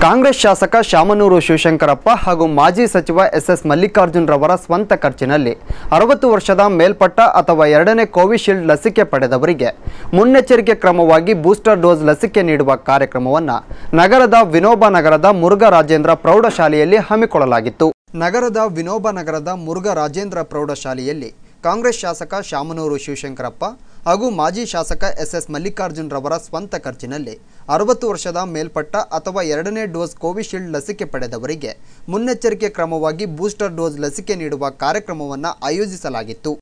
ಕಾಂಗ್ರೆಸ್ ಶಾಸಕ ಶಾಮನೂರು ಶಿವಶಂಕರಪ್ಪ ಹಾಗೂ ಮಾಜಿ ಸಚಿವ ಎಸ್ ಎಸ್ ಮಲ್ಲಿಕಾರ್ಜುನ್ ರವರ ಸ್ವಂತ ಖರ್ಚಿನಲ್ಲಿ ಅರವತ್ತು ವರ್ಷದ ಮೇಲ್ಪಟ್ಟ ಅಥವಾ ಎರಡನೇ ಕೋವಿಶೀಲ್ಡ್ ಲಸಿಕೆ ಪಡೆದವರಿಗೆ ಮುನ್ನೆಚ್ಚರಿಕೆ ಕ್ರಮವಾಗಿ ಬೂಸ್ಟರ್ ಡೋಸ್ ಲಸಿಕೆ ನೀಡುವ ಕಾರ್ಯಕ್ರಮವನ್ನು ನಗರದ ವಿನೋಬ ನಗರದ ಮುರುಘಾ ರಾಜೇಂದ್ರ ಪ್ರೌಢಶಾಲೆಯಲ್ಲಿ ಹಮ್ಮಿಕೊಳ್ಳಲಾಗಿತ್ತು ನಗರದ ವಿನೋಬ ನಗರದ ಮುರುಘಾ ರಾಜೇಂದ್ರ ಪ್ರೌಢಶಾಲೆಯಲ್ಲಿ ಕಾಂಗ್ರೆಸ್ ಶಾಸಕ ಶಾಮನೂರು ಶಿವಶಂಕರಪ್ಪ ಹಾಗೂ ಮಾಜಿ ಶಾಸಕ ಎಸ್ ಎಸ್ ಮಲ್ಲಿಕಾರ್ಜುನ್ ರವರ ಸ್ವಂತ ಖರ್ಚಿನಲ್ಲಿ ಅರವತ್ತು ವರ್ಷದ ಮೇಲ್ಪಟ್ಟ ಅಥವಾ ಎರಡನೇ ಡೋಸ್ ಕೋವಿಶೀಲ್ಡ್ ಲಸಿಕೆ ಪಡೆದವರಿಗೆ ಮುನ್ನೆಚ್ಚರಿಕೆ ಕ್ರಮವಾಗಿ ಬೂಸ್ಟರ್ ಡೋಸ್ ಲಸಿಕೆ ನೀಡುವ ಕಾರ್ಯಕ್ರಮವನ್ನು ಆಯೋಜಿಸಲಾಗಿತ್ತು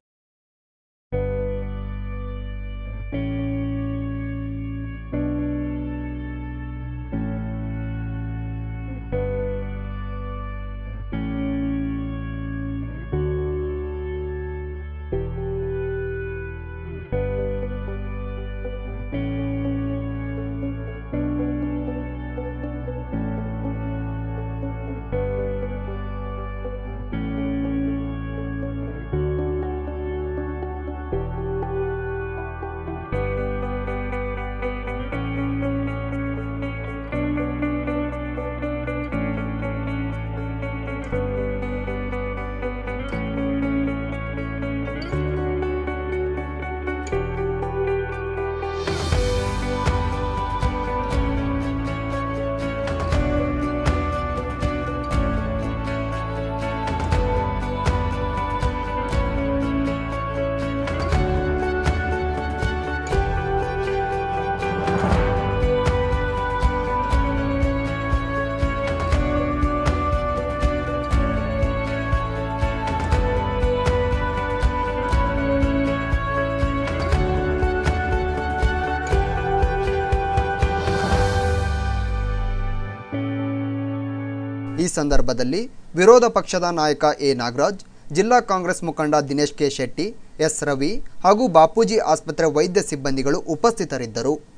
ಈ ಸಂದರ್ಭದಲ್ಲಿ ವಿರೋಧ ಪಕ್ಷದ ನಾಯಕ ಎ ನಾಗರಾಜ್ ಜಿಲ್ಲಾ ಕಾಂಗ್ರೆಸ್ ಮುಖಂಡ ದಿನೇಶ್ ಕೆ ಶೆಟ್ಟಿ ಎಸ್ ರವಿ ಹಾಗೂ ಬಾಪೂಜಿ ಆಸ್ಪತ್ರೆ ವೈದ್ಯ ಸಿಬ್ಬಂದಿಗಳು ಉಪಸ್ಥಿತರಿದ್ದರು